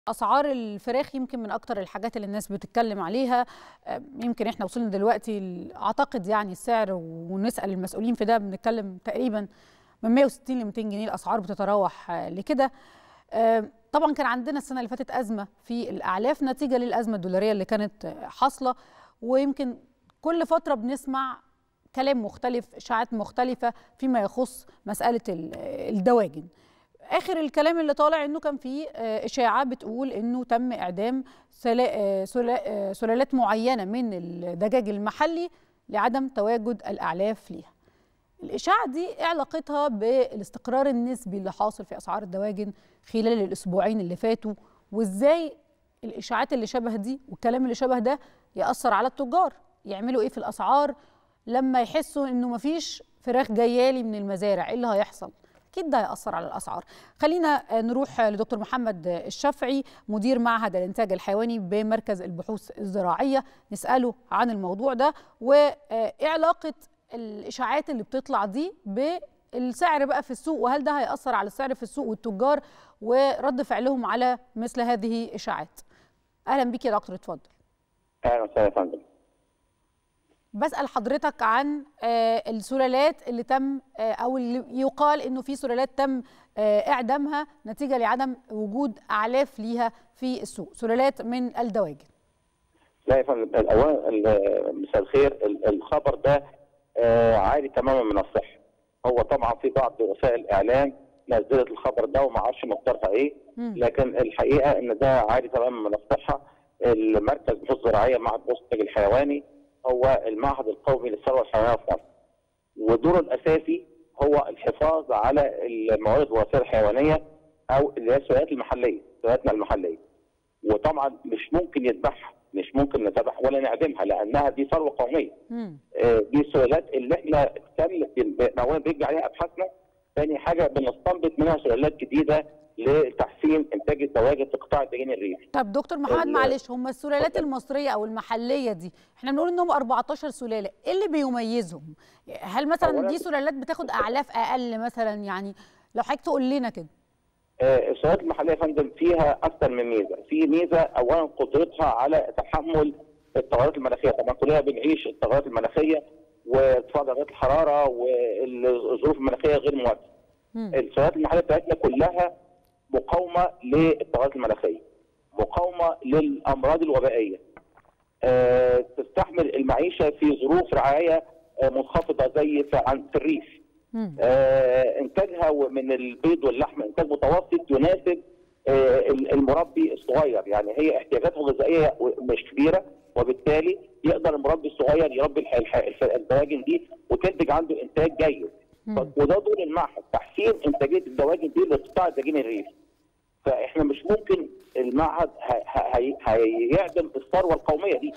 اسعار الفراخ يمكن من اكتر الحاجات اللي الناس بتتكلم عليها يمكن احنا وصلنا دلوقتي اعتقد يعني السعر ونسال المسؤولين في ده بنتكلم تقريبا من 160 ل 200 جنيه الاسعار بتتراوح لكده طبعا كان عندنا السنه اللي فاتت ازمه في الاعلاف نتيجه للازمه الدولاريه اللي كانت حاصله ويمكن كل فتره بنسمع كلام مختلف اشاعات مختلفه فيما يخص مساله الدواجن اخر الكلام اللي طالع انه كان في اشاعه بتقول انه تم اعدام سلالات معينه من الدجاج المحلي لعدم تواجد الاعلاف ليها الاشاعه دي ايه علاقتها بالاستقرار النسبي اللي حاصل في اسعار الدواجن خلال الاسبوعين اللي فاتوا وازاي الاشاعات اللي شبه دي والكلام اللي شبه ده ياثر على التجار يعملوا ايه في الاسعار لما يحسوا انه مفيش فراخ جايالي من المزارع ايه اللي هيحصل اكيد ده هياثر على الاسعار خلينا نروح لدكتور محمد الشافعي مدير معهد الانتاج الحيواني بمركز البحوث الزراعيه نساله عن الموضوع ده وايه علاقه الاشاعات اللي بتطلع دي بالسعر بقى في السوق وهل ده هياثر على السعر في السوق والتجار ورد فعلهم على مثل هذه الاشاعات اهلا بيك يا دكتور اتفضل اهلا وسهلا يا فندم بسال حضرتك عن السلالات اللي تم او اللي يقال انه في سلالات تم اعدامها نتيجه لعدم وجود اعلاف ليها في السوق سلالات من الدواجن لا يا فندم اولا مساء الخير الخبر ده عالي تماما من الصحه هو طبعا في بعض وسائل الاعلام نزلت الخبر ده وما اعرفش مقدارها ايه لكن الحقيقه ان ده عالي تماما من الصحه المركز بحوث الزراعيه مع البحوث الحيواني هو المعهد القومي للثروه الحيوانيه في مصر. ودوره الاساسي هو الحفاظ على الموارد والوسائل الحيوانيه او اللي هي السلالات المحليه، سلالاتنا المحليه. وطبعا مش ممكن يذبحها، مش ممكن نذبحها ولا نعدمها لانها دي ثروه قوميه. آه دي السلالات اللي احنا تم اولا بيجي عليها ابحاثنا، ثاني حاجه بنستنبط منها سلالات جديده لتحسين انتاج الدواجن في قطاع الدجاج الريفي. طب دكتور محمد معلش هم السلالات المصريه او المحليه دي احنا بنقول انهم 14 سلاله، ايه اللي بيميزهم؟ هل مثلا دي سلالات بتاخد اعلاف اقل مثلا يعني لو حضرتك تقول لنا كده. آه السلالات المحليه يا فندم فيها اكثر من ميزه، في ميزه اولا قدرتها على تحمل التغيرات المناخيه، طبعا كلنا بنعيش التغيرات المناخيه وارتفاع درجات الحراره والظروف المناخيه غير مواتيه. السلالات المحليه بتاعتنا كلها مقاومه للتغيرات المناخيه مقاومه للامراض الوبائيه أه تستحمل المعيشه في ظروف رعايه أه منخفضه زي في, عن في الريف أه انتاجها من البيض واللحم انتاج متوسط يناسب المربي الصغير يعني هي احتياجاته الغذائيه مش كبيره وبالتالي يقدر المربي الصغير يربي الدواجن دي وتنتج عنده انتاج جيد وده دور المعهد تحسين انتاجيه الدواجن دي لقطاع الدجاج الريفي فاحنا مش ممكن المعهد هيعدم الثروه القوميه دي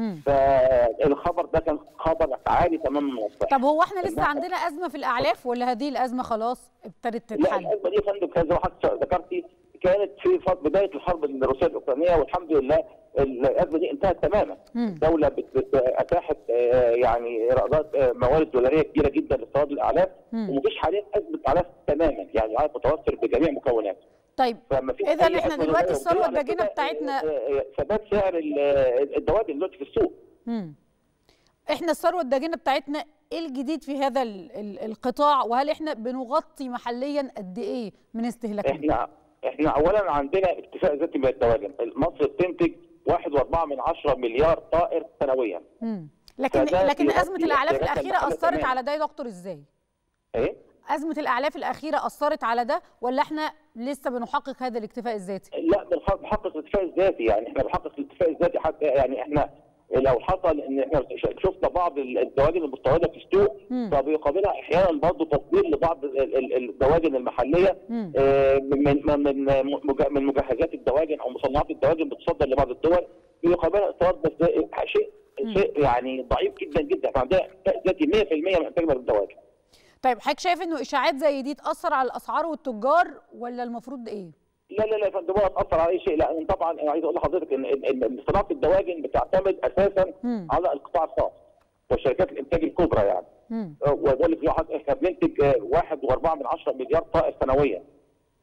فالخبر ده كان خبر عالي تماما من الصحه طب هو احنا لسه عندنا ازمه في الاعلاف ولا هذه الازمه خلاص ابتدت تتحل؟ لا الازمه دي يا فندم كان زي ما حضرتك ذكرتي كانت في بدايه الحرب الروسيه الاوكرانيه والحمد لله الازمه دي انتهت تماما. الدوله اتاحت يعني ايرادات موارد دولاريه كبيره جدا لاستيراد الاعلاف ومفيش حاليا ازمه اعلاف تماما يعني عارف متوفر بجميع مكوناته. طيب اذا احنا دلوقتي الثروه الداجنه بتاعتنا ثبات سعر الدواجن دلوقتي في السوق. مم. احنا الثروه الداجنه بتاعتنا ايه الجديد في هذا القطاع وهل احنا بنغطي محليا قد ايه من استهلاكنا؟ احنا احنا اولا عندنا اكتفاء ذاتي من الدواجن، مصر بتنتج 1.4 من 10 مليار طائر سنويا. امم لكن لكن ازمه الاعلاف الاخيره اثرت على ده يا دكتور ازاي؟ ايه؟ ازمه الاعلاف الاخيره اثرت على ده ولا احنا لسه بنحقق هذا الاكتفاء الذاتي؟ لا بنحقق الاكتفاء الذاتي يعني احنا بنحقق الاكتفاء الذاتي حتى يعني احنا لو حصل ان احنا شفنا بعض الدواجن المستورده في السوق فبيقابلها احيانا برضه تصدير لبعض الدواجن المحليه من من من مجهزات الدواجن او مصنعات الدواجن بتصدر لبعض الدول بيقابلها استيراد بس شيء شيء يعني ضعيف جدا جدا احنا عندنا اكتفاء ذاتي 100% من انتاجنا بالدواجن. طيب حضرتك شايف انه اشاعات زي دي تاثر على الاسعار والتجار ولا المفروض ايه؟ لا لا لا يا فندم ولا تاثر على اي شيء لا طبعا انا عايز اقول لحضرتك ان صناعه الدواجن بتعتمد اساسا مم. على القطاع الخاص وشركات الانتاج الكبرى يعني وذلك احنا بننتج 1.4 من 10 مليار طائر سنويا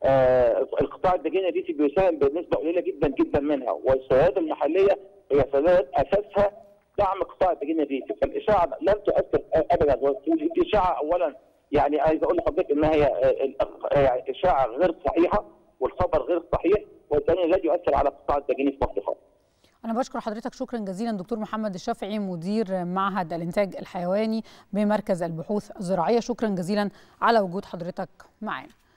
آه القطاع الدجيني الريفي بيساهم بنسبه قليله جدا جدا منها والسيادات المحليه هي سيادات اساسها دعم القطاع الدجيني الريفي فالاشاعه لم تؤثر ابدا والاشاعه اولا يعني عايز اقول لحضرتك انها هي يعني اشاعه غير صحيحه والخبر غير صحيح وبالتالي لا يؤثر على القطاع الدجيني في مصر خالص. أنا بشكر حضرتك شكرا جزيلا دكتور محمد الشافعي مدير معهد الإنتاج الحيواني بمركز البحوث الزراعية شكرا جزيلا على وجود حضرتك معنا